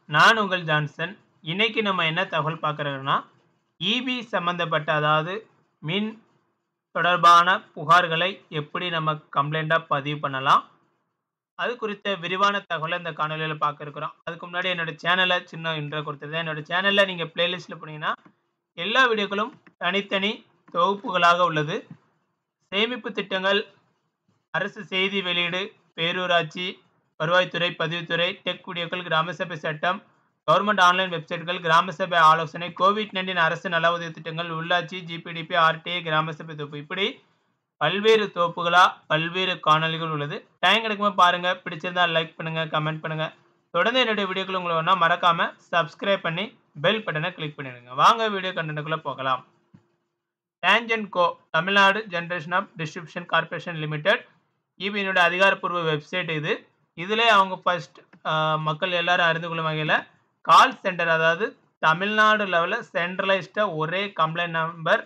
நான் உங்கள் ஜான்சன். இன்னைக்கு நம்ம என்ன தகவல் பார்க்குறோம்னா, ஈபி சம்மந்தப்பட்ட அதாவது மின் தொடர்பான புகார்களை எப்படி நம்ம கம்ப்ளைண்ட்டா பதிவு பண்ணலாம்? அது குறித்த விரிவான தகவல இந்த காணொளியில பார்க்க இருக்கிறோம். அதுக்கு முன்னாடி என்னோட சேனல சின்ன இன்ட்ரோ குடுத்துருந்தேன். என்னோட சேனல்ல நீங்க பிளேலிஸ்ட்ல போனீங்கன்னா, எல்லா வீடியோக்களும் தனித்தனி தொகுப்புகளாக உள்ளது. சேமிப்பு திட்டங்கள், அரசு செய்தி வெளியீடு, பேரூராட்சி, வருவாய்த்துறை, பதிவுத்துறை, டெக் வீடியோக்கள், கிராம சபை சட்டம், கவர்ன்மெண்ட் ஆன்லைன் வெப்சைட்கள், கிராம சபை ஆலோசனை, கோவிட்-19 அரசு நல உதவி திட்டங்கள், உள்ளாட்சி, ஜிபிடிபி, ஆர்டிஐ, கிராம சபை தொகுப்பு இப்படி பல்வேறு தொகுப்புகளா பல்வேறு காணொளிகள் உள்ளது. டைம் கிடைக்கும்போது பாருங்க. பிடிச்சிருந்தா லைக் பண்ணுங்க, கமெண்ட் பண்ணுங்க. தொடர்ந்து என்னுடைய வீடியோக்கள் உங்களுக்கு வேணும்னா மறக்காம சப்ஸ்கிரைப் பண்ணி பெல் பட்டன கிளிக் பண்ணிடுங்க. வாங்க வீடியோ கன்டென்ட்க்குள்ள போகலாம். TANGEDCO Tamil Nadu generation of distribution corporation limited ஈபியினுடைய அதிகாரப்பூர்வ வெப்சைட் இது. இதிலே அவங்க ஃபர்ஸ்ட் அ மக்கள் எல்லாரும் அறிந்து கொள்ளும் வகையில கால் சென்டர் அதாவது தமிழ்நாடு லெவல்ல சென்ட்ரலைஸ்டா ஒரே கம்ப்ளைண்ட் நம்பர்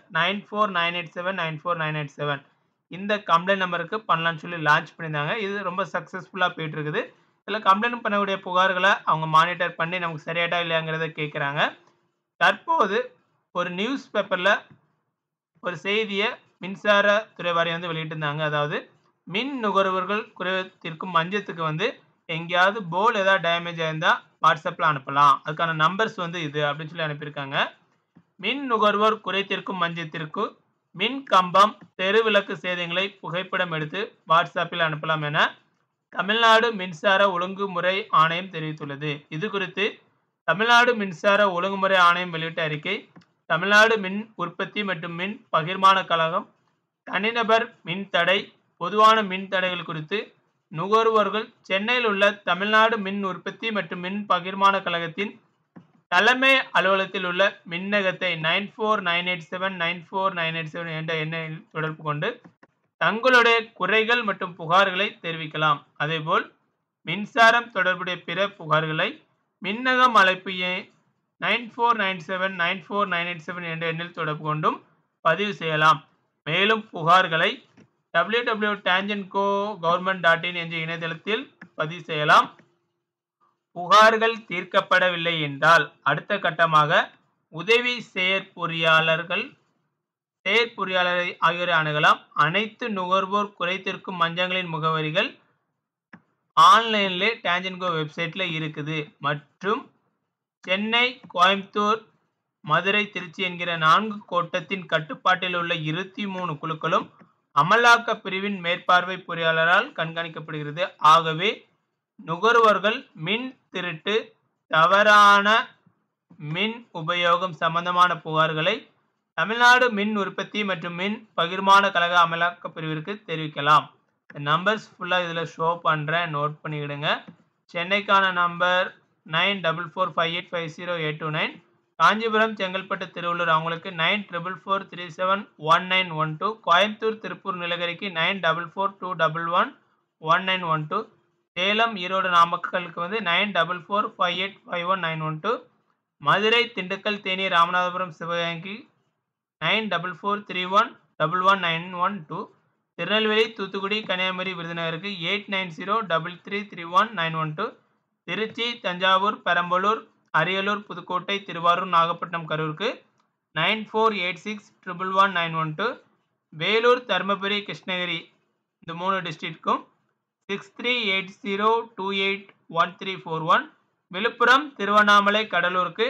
9498799497 இந்த கம்ப்ளைண்ட் நம்பருக்கு பண்ணலாம்னு சொல்லி லான்ச் பண்ணியிருந்தாங்க. இது ரொம்ப சக்சஸ்ஃபுல்லா போயிட்டு இருக்குது. இதுல கம்ப்ளைண்ட் பண்ணக்கூடிய புகார்கள அவங்க மானிட்டர் பண்ணி நமக்கு சரியாயிட்டா இல்லையாங்கிறத கேட்குறாங்க. தற்போது ஒரு நியூஸ் பேப்பர்ல ஒரு செய்திய மின்சார துறை வாரியம் வந்து வெளியிட்டிருந்தாங்க. அதாவது மின் நுகர்வோர்கள் குறை தீர்க்கும் மஞ்சத்துக்கு வந்து எங்கேயாவது போர்டு ஏதாவது டேமேஜ் ஆயிருந்தா வாட்ஸ்அப்ல அனுப்பலாம். அதுக்கான நம்பர்ஸ் வந்து இது அப்படின்னு சொல்லி அனுப்பியிருக்காங்க. மின் நுகர்வோர் குறை தீர்க்கும் மஞ்சத்திற்கு மின் கம்பம், தெருவிளக்கு சேதங்களை புகைப்படம் எடுத்து வாட்ஸ்அப்பில் அனுப்பலாம் என தமிழ்நாடு மின்சார ஒழுங்குமுறை ஆணையம் தெரிவித்துள்ளது. இது குறித்து தமிழ்நாடு மின்சார ஒழுங்குமுறை ஆணையம் வெளியிட்ட அறிக்கை தமிழ்நாடு மின் உற்பத்தி மற்றும் மின் பகிர்மான கழகம் தனிநபர் மின் தடை, பொதுவான மின் தடைகள் குறித்து நுகர்வோர்கள் சென்னையில் உள்ள தமிழ்நாடு மின் உற்பத்தி மற்றும் மின் பகிர்மான கழகத்தின் தலைமை அலுவலகத்தில் உள்ள மின்னகத்தை 9498799497 என்ற எண்ணில் தொடர்பு கொண்டு தங்களுடைய குறைகள் மற்றும் புகார்களை தெரிவிக்கலாம். அதேபோல் மின்சாரம் தொடர்புடைய பிற புகார்களை மின்னகம் அழைப்பு எண் 94979497 என்ற எண்ணில் தொடர்பு கொண்டும் பதிவு செய்யலாம். மேலும் புகார்களை www.tangentcogovernment.in என்ற இணையதளத்தில் பதிவு செய்யலாம். புகார்கள் தீர்க்கப்படவில்லை என்றால் அடுத்த கட்டமாக உதவி செயற்பொறியாளர்கள் செயற்பொறியாளரை ஆகியோரை அணுகலாம். அனைத்து நுகர்வோர் குறை தீர்க்கும் மஞ்சங்களின் முகவரிகள் ஆன்லைன்லே டான்ஜென்ட் கோ வெப்சைட்ல இருக்குது மற்றும் சென்னை, கோயம்புத்தூர், மதுரை, திருச்சி என்கிற 4 கோட்டத்தின் கட்டுப்பாட்டில் உள்ள 23 குழுக்களும் அமலாக்க பிரிவின் மேற்பார்வை பொறியாளரால் கண்காணிக்கப்படுகிறது. ஆகவே நுகர்வோர்கள் மின் திருட்டு, தவறான மின் உபயோகம் சம்பந்தமான புகார்களை தமிழ்நாடு மின் உற்பத்தி மற்றும் மின் பகிர்மான கழக அமலாக்க பிரிவிற்கு தெரிவிக்கலாம். நம்பர்ஸ் ஃபுல்லா இதுல ஷோ பண்றேன். நோட் பண்ணிக்கிடுங்க. சென்னைக்கான நம்பர் 9445850829 காஞ்சிபுரம், செங்கல்பட்டு, திருவள்ளூர் அவங்களுக்கு 9444371912 கோயம்புத்தூர், திருப்பூர், நீலகிரிக்கு 9442111912 சேலம், ஈரோடு, நாமக்கலுக்கு வந்து 9445851912 மதுரை, திண்டுக்கல், தேனி, ராமநாதபுரம், சிவகங்கைக்கு 9443111112 திருநெல்வேலி, தூத்துக்குடி, கன்னியாகுமரி, விருதுநகருக்கு 8903333912 திருச்சி, தஞ்சாவூர், பெரம்பலூர், அரியலூர், புதுக்கோட்டை, திருவாரூர், நாகப்பட்டினம், கரூருக்கு 9486111912 வேலூர், தர்மபுரி, கிருஷ்ணகிரி இந்த 3 டிஸ்ட்ரிக்ட்க்கும் 6380281341 விழுப்புரம், திருவண்ணாமலை, கடலூருக்கு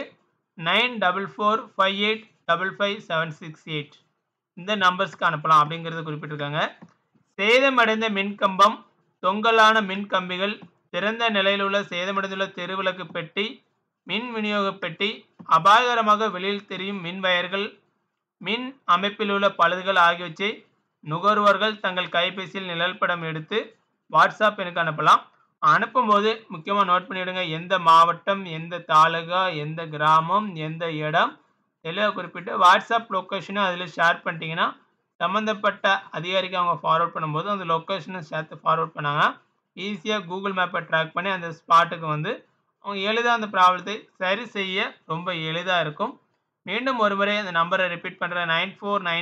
9448555768 இந்த நம்பர்ஸ்க்கு அனுப்பலாம் அப்படிங்கிறத குறிப்பிட்டிருக்காங்க. சேதமடைந்த மின்கம்பம், தொங்கலான மின் கம்பிகள், திறந்த நிலையில் உள்ள சேதமடைந்துள்ள தெருவிளக்கு பெட்டி, மின் விநியோக பெட்டி, அபாயகரமாக வெளியில் தெரியும் மின் வயர்கள், மின் அமைப்பில் உள்ள பழுதுகள் ஆகியவற்றை நுகர்வோர்கள் தங்கள் கைபேசியில் நிழல் படம் எடுத்து வாட்ஸ்அப் எண்ணுக்கு அனுப்பலாம். அனுப்பும்போது முக்கியமா நோட் பண்ணிடுங்க. எந்த மாவட்டம், எந்த தாலுகா, எந்த கிராமம், எந்த இடம் தெளிவா குறிப்பிட்டு வாட்ஸ்அப் லொகேஷன அதில ஷேர் பண்ணிட்டீங்கன்னா, சம்பந்தப்பட்ட அதிகாரிக்கு அவங்க ஃபார்வர்ட் பண்ணும்போது அந்த லொகேஷனும் சேர்த்து ஃபார்வர்ட் பண்ணாங்கன்னா, ஈஸியா கூகுள் மேப்ப ட்ராக் பண்ணி அந்த ஸ்பாட்டுக்கு வந்து அவங்க எளிதா அந்த ப்ராப்ளத்தை சரி செய்ய ரொம்ப எளிதா இருக்கும். மீண்டும் ஒருமுறை அந்த நம்பர ரிப்பீட் பண்றேன்.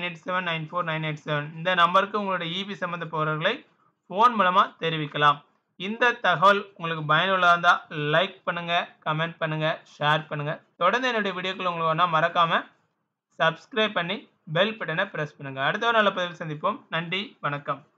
9498799497 இந்த நம்பருக்கு உங்களுடைய ஈபி சம்பந்த புகார்களை ஃபோன் மூலமா தெரிவிக்கலாம். இந்த தகவல் உங்களுக்கு பயனுள்ளதாக இருந்தால் லைக் பண்ணுங்கள் கமெண்ட் பண்ணுங்கள் ஷேர் பண்ணுங்கள் தொடர்ந்து என்னுடைய வீடியோக்கள் உங்களுக்கு வேணால் மறக்காமல் சப்ஸ்கிரைப் பண்ணி பெல் பட்டனை ப்ரெஸ் பண்ணுங்கள் அடுத்த ஒரு நல்ல பதிவில் சந்திப்போம் நன்றி வணக்கம்